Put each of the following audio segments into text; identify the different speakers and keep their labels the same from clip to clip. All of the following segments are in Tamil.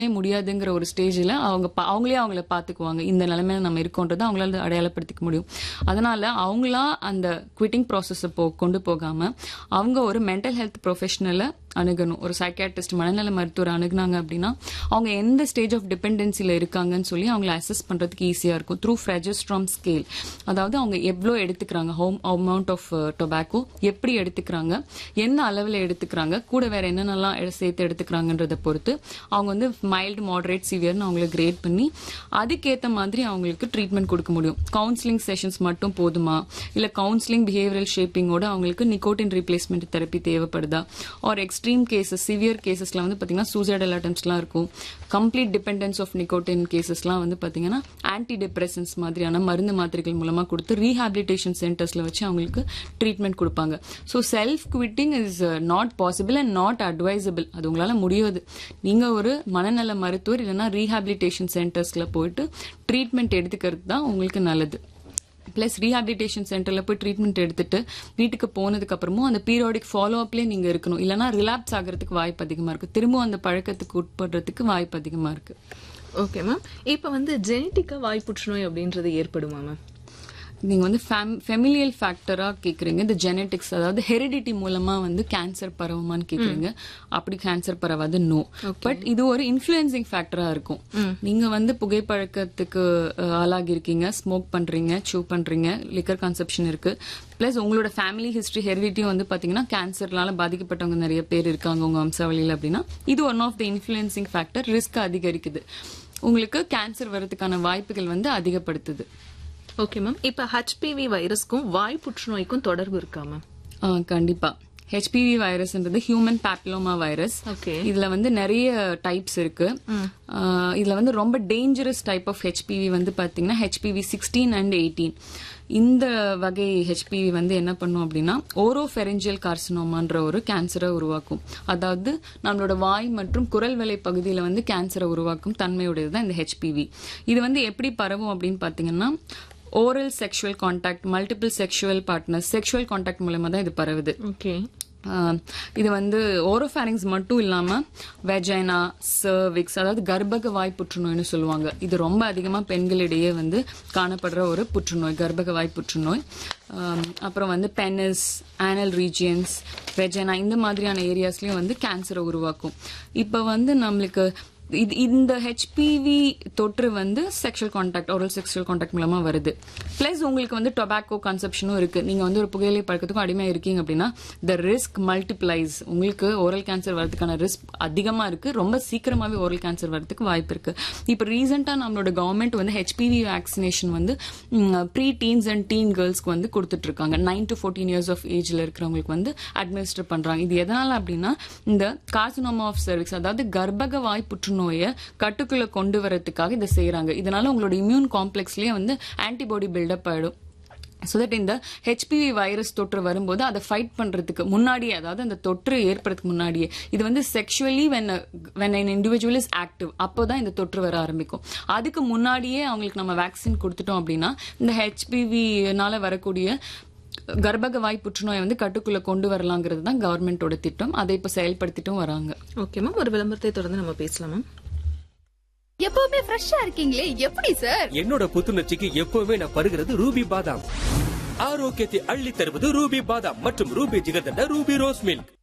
Speaker 1: முடியாதுங்கிற ஒரு ஸ்டேஜில் அவங்க பா- அவங்களே அவங்கள பார்த்துக்குவாங்க இந்த நிலைமையில நம்ம இருக்கோன்றதை அவங்களால அடையாளப்படுத்திக்க முடியும் அதனால அவங்களா அந்த குவிட்டிங் ப்ராசஸை போ கொண்டு போகாம அவங்க ஒரு மென்டல் ஹெல்த் ப்ரொஃபஷனலை அணுகணும் ஒரு சைக்காட்ரிஸ்ட் மனநல மருத்துவர் அணுகுனாங்க அப்படின்னா அவங்க எந்த ஸ்டேஜ் ஆஃப் டிபெண்டன்சியில் இருக்காங்கன்னு சொல்லி அவங்கள அசஸ் பண்றதுக்கு ஈஸியா இருக்கும் த்ரூ ஃப்ரெஜஸ்ட்ராம் ஸ்கேல் அதாவது அவங்க எவ்வளோ எடுத்துக்கிறாங்க ஹோம் அமௌண்ட் ஆஃப் டொபாக்கோ எப்படி எடுத்துக்கிறாங்க என்ன அளவில் எடுத்துக்கிறாங்க கூட வேற என்னென்னலாம் எ- சேர்த்து எடுத்துக்கிறாங்கன்றத பொறுத்து அவங்க வந்து மைல்டு மாடரேட் சிவியர்னு அவங்கள கிரேட் பண்ணி அதுக்கேற்ற மாதிரி அவங்களுக்கு ட்ரீட்மெண்ட் கொடுக்க முடியும் கவுன்சிலிங் செஷன்ஸ் மட்டும் போதுமா இல்ல கவுன்சிலிங் பிஹேவியரல் ஷேப்பிங்கோட அவங்களுக்கு நிக்கோட்டின் ரீப்ளேஸ்மெண்ட் தெரப்பி தேவைப்படுதா ஆர் எக்ஸ்ட்ரீம் கேசஸ் சிவியர் கேசஸ்ல வந்து பாத்தீங்கன்னா சூசைடல் அட்டம்ஸ்லாம் இருக்கும் கம்ப்ளீட் டிபெண்டன்ஸ் ஆஃப் நிக்கோட்டின் கேசஸ்லாம் வந்து பாத்தீங்கன்னா ஆன்டி டிப்ரெசன்ஸ் மாதிரியான மருந்து மாத்திரைகள் மூலமா கொடுத்து ரீஹாபிலிட்டேஷன் சென்டர்ஸ்ல வச்சு அவங்களுக்கு ட்ரீட்மெண்ட் கொடுப்பாங்க so self quitting is not possible and not advisable அது உங்களால முடியாது நீங்க ஒரு மனநல மருத்துவர் இல்லைன்னா ரீஹாபிலிட்டேஷன் சென்டர்ஸ்ல போயிட்டு ட்ரீட்மெண்ட் எடுத்துக்கிறது தான் உங்களுக்கு நல்லது ப்ளஸ் ரீஹாபிலிட்டேஷன் சென்டர்ல போய் ட்ரீட்மெண்ட் எடுத்துட்டு வீட்டுக்கு போனதுக்கு அப்புறமும் அந்த பீரியாடிக் ஃபாலோ அப்லேயே நீங்க இருக்கணும் இல்லைன்னா ரிலாப்ஸ் ஆகிறதுக்கு வாய்ப்பு அதிகமா இருக்கு திரும்ப அந்த பழக்கத்துக்கு உட்படுறதுக்கு வாய்ப்பு அதிகமா இருக்கு
Speaker 2: ஓகே மேம் இப்ப வந்து ஜெனட்டிக்கா வாய் புற்றுநோய் அப்படின்றது ஏற்படுமா மேம்
Speaker 1: நீங்க வந்து ஃபெமிலியல் ஃபேக்டரா கேக்குறீங்க இந்த ஜெனetics அதாவது ஹெரிடிட்டி மூலமா வந்து கேன்சர் பரவுமான்னு கேக்குறீங்க அப்படி கேன்சர் பரவாது நோ பட் இது ஒரு இன்ஃபுளுன்சிங் ஃபேக்டரா இருக்கும் நீங்க வந்து புகைப்பழக்கத்துக்கு அஹ், ஆளாகி இருக்கீங்க ஸ்மோக் பண்றீங்க சூ பண்றீங்க லிக்கர் கன்செப்ஷன் இருக்கு பிளஸ் உங்களோட ஃபேமிலி ஹிஸ்டரி ஹெரிடிட்டியும் வந்து பாத்தீங்கன்னா கேன்சர்னால பாதிக்கப்பட்டவங்க நிறைய பேர் இருக்காங்க உங்க வம்சாவளியில அப்படின்னா இது one of the influencing factor risk அதிகரிக்குது உங்களுக்கு கேன்சர் வரதுக்கான வாய்ப்புகள் வந்து அதிகப்படுத்துது
Speaker 2: ஓகே மேம் இப்ப ஹெச்பிவி வைரஸ்க்கும் வாய் புற்றுநோய்க்கும் தொடர்பு இருக்கா மேம்
Speaker 1: ஆ, கண்டிப்பா ஹெச்பிவி வைரஸ்ன்றது ஹியூமன் பேப்லோமா வைரஸ்
Speaker 2: ஓகே
Speaker 1: இதுல வந்து நிறைய டைப்ஸ் இருக்கு ஆ, இதுல வந்து ரொம்ப டேஞ்சரஸ் டைப் ஆஃப் ஹெச்பிவி வந்து பாத்தீங்கன்னா ஹெச்பிவி சிக்ஸ்டீன் அண்ட் எயிட்டீன் இந்த வகை ஹெச்பிவி வந்து என்ன பண்ணும் அப்படின்னா ஓரோஃபெரஞ்சியல் கார்சினோமான்ற ஒரு கேன்சரை உருவாக்கும் அதாவது நம்மளோட வாய் மற்றும் குரல் வலை பகுதியில வந்து கேன்சரை உருவாக்கும் தன்மையுடையது தான் இந்த ஹெச்பிவி இது வந்து எப்படி பரவும் அப்படின்னு பாத்தீங்கன்னா oral sexual contact multiple sexual partners sexual contact மூலமா தான் இது பரவுது
Speaker 2: ஓகே
Speaker 1: ஆஹ் இது வந்து ஓரோஃபாரிங்ஸ் மட்டும் இல்லாம வெஜைனா சர்விக்ஸ் அதாவது கர்ப்பக வாய் புற்றுநோய்னு சொல்லுவாங்க இது ரொம்ப அதிகமா பெண்களிடையே வந்து காணப்படுற ஒரு புற்றுநோய் கர்ப்பக வாய் புற்றுநோய் ஆம், அப்புறம் வந்து பெனிஸ் ஆனல் ரீஜியன்ஸ் வெஜைனா இந்த மாதிரியான ஏரியாஸ்லயும் வந்து கேன்சரை உருவாக்கும் இப்போ வந்து நம்மளுக்கு இது இந்த ஹெச்பிவி தொற்று வந்து sexual contact oral sexual contact மூலமா வருது பிளஸ் உங்களுக்கு வந்து டொபாக்கோ கன்செப்ஷனும் இருக்கு நீங்க வந்து ஒரு புகையிலை பழக்கத்துக்கும் அடிமை இருக்கீங்க அப்படின்னா த ரிஸ்க் மல்டிப்ளைஸ் உங்களுக்கு ஓரல் கேன்சர் வரதுக்கான ரிஸ்க் அதிகமா இருக்கு ரொம்ப சீக்கிரமாவே ஓரல் கேன்சர் வரதுக்கு வாய்ப்பு இருக்கு இப்போ ரீசெண்டா நம்மளோட கவர்மெண்ட் வந்து ஹெச்பிவி வேக்சினேஷன் வந்து ப்ரீ டீன்ஸ் அண்ட் டீன் கேர்ள்ஸ்க்கு வந்து கொடுத்துட்டு இருக்காங்க nine to fourteen years of ஏஜ்ல இருக்கிறவங்களுக்கு வந்து அட்மினிஸ்டர் பண்றாங்க இது எதனால அப்படின்னா இந்த கார்சினோமா ஆஃப் சர்விக்ஸ் அதாவது கர்ப்பக வாய் புற்றுநோயை கட்டுக்குள்ள கொண்டு வரதுக்காக இதை செய்யறாங்க இதனால உங்களோட இம்யூன் காம்ப்ளெக்ஸ்லயே வந்து ஆன்டிபாடி பில்டப் ஆயிடும் ஸோ தட் இந்த ஹெச்பிவி வைரஸ் தொற்று வரும்போது அதை ஃபைட் பண்றதுக்கு முன்னாடியே அதாவது அந்த தொற்று ஏற்படுறதுக்கு முன்னாடியே இது வந்து sexually when when an individual is active அப்போதான் இந்த தொற்று வர ஆரம்பிக்கும் அதுக்கு முன்னாடியே அவங்களுக்கு நம்ம வேக்சின் கொடுத்துட்டோம் அப்படின்னா இந்த ஹெச்பிவினால வரக்கூடிய கர்ப்பக வாய் புற்றுநோயை வந்து கட்டுக்குள்ள கொண்டு வரலாங்கிறது தான் கவர்மெண்டோட திட்டம் அதை இப்போ செயல்படுத்திட்டும் வராங்க
Speaker 2: ஓகே மேம் ஒரு விளம்பரத்தை தொடர்ந்து நம்ம பேசலாம் மேம்
Speaker 3: எப்பவுமே ஃப்ரெஷ்ஷா இருக்கீங்களே எப்படி சார்
Speaker 4: என்னோட புத்துணர்ச்சிக்கு எப்பவுமே நான் பருகிறது ரூபி பாதாம் ஆரோக்கியத்தை அள்ளி தருவது ரூபி பாதாம் மற்றும் ரூபி ஜிகர்தண்ட ரூபி ரோஸ் மில்க்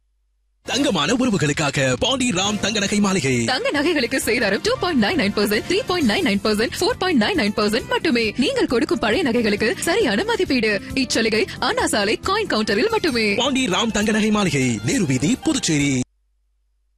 Speaker 5: தங்கமான உறவுகளுக்காக பாண்டி ராம் தங்க நகை மாளிகை
Speaker 6: தங்க நகைகளுக்கு சேதாரம் two point nine nine percent three point nine nine percent four point nine nine percent மட்டுமே நீங்கள் கொடுக்கும் பழைய நகைகளுக்கு சரியான மதிப்பீடு இச்சலுகை அண்ணா சாலை காயின் கவுண்டரில் மட்டுமே
Speaker 5: பாண்டி ராம் தங்க நகை மாளிகை நேரு வீதி புதுச்சேரி